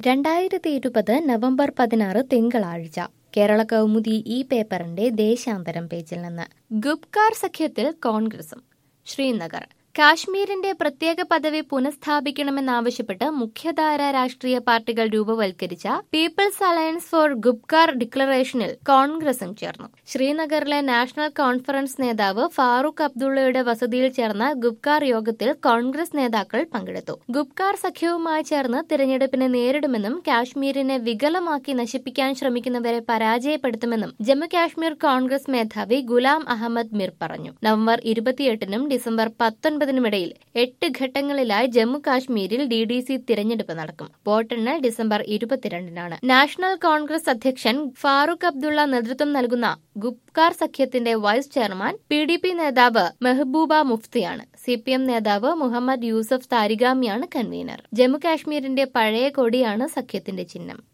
രണ്ടായിരത്തി ഇരുപത് നവംബർ പതിനാറ് തിങ്കളാഴ്ച കേരള കൗമുദി ഈ പേപ്പറിന്റെ ദേശാന്തരം പേജിൽ നിന്ന് ഗുപ്കാർ സഖ്യത്തിൽ കോൺഗ്രസും ശ്രീനഗർ കാശ്മീരിന്റെ പ്രത്യേക പദവി പുനഃസ്ഥാപിക്കണമെന്നാവശ്യപ്പെട്ട് മുഖ്യധാര രാഷ്ട്രീയ പാർട്ടികൾ രൂപവൽക്കരിച്ച പീപ്പിൾസ് അലയൻസ് ഫോർ ഗുപ്കാർ ഡിക്ലറേഷനിൽ കോൺഗ്രസും ചേർന്നു ശ്രീനഗറിലെ നാഷണൽ കോൺഫറൻസ് നേതാവ് ഫാറൂഖ് അബ്ദുള്ളയുടെ വസതിയിൽ ചേർന്ന ഗുപ്കാർ യോഗത്തിൽ കോൺഗ്രസ് നേതാക്കൾ പങ്കെടുത്തു ഗുപ്കാർ സഖ്യവുമായി ചേർന്ന് തിരഞ്ഞെടുപ്പിനെ നേരിടുമെന്നും കാശ്മീരിനെ വികലമാക്കി നശിപ്പിക്കാൻ ശ്രമിക്കുന്നവരെ പരാജയപ്പെടുത്തുമെന്നും ജമ്മു കാശ്മീർ കോൺഗ്രസ് മേധാവി ഗുലാം അഹമ്മദ് മിർ പറഞ്ഞു നവംബർ ഇരുപത്തിയെട്ടിനും ഡിസംബർ പത്തൊൻപതിനുമിടയിൽ എട്ട് ഘട്ടങ്ങളിലായി ജമ്മു കാശ്മീരിൽ ഡി ഡി സി തിരഞ്ഞെടുപ്പ് നടക്കും വോട്ടെണ്ണൽ ഡിസംബർ ഇരുപത്തിരണ്ടിനാണ് നാഷണൽ കോൺഗ്രസ് അധ്യക്ഷൻ ഫാറൂഖ് അബ്ദുള്ള നേതൃത്വം നൽകുന്ന ഗുപ്കാർ സഖ്യത്തിന്റെ vice chairman P D P നേതാവ് മെഹബൂബ മുഫ്തിയാണ് സി പി എം നേതാവ് മുഹമ്മദ് യൂസഫ് താരിഗാമിയാണ് കൺവീനർ ജമ്മു കാശ്മീരിന്റെ പഴയ കൊടിയാണ് സഖ്യത്തിന്റെ ചിഹ്നം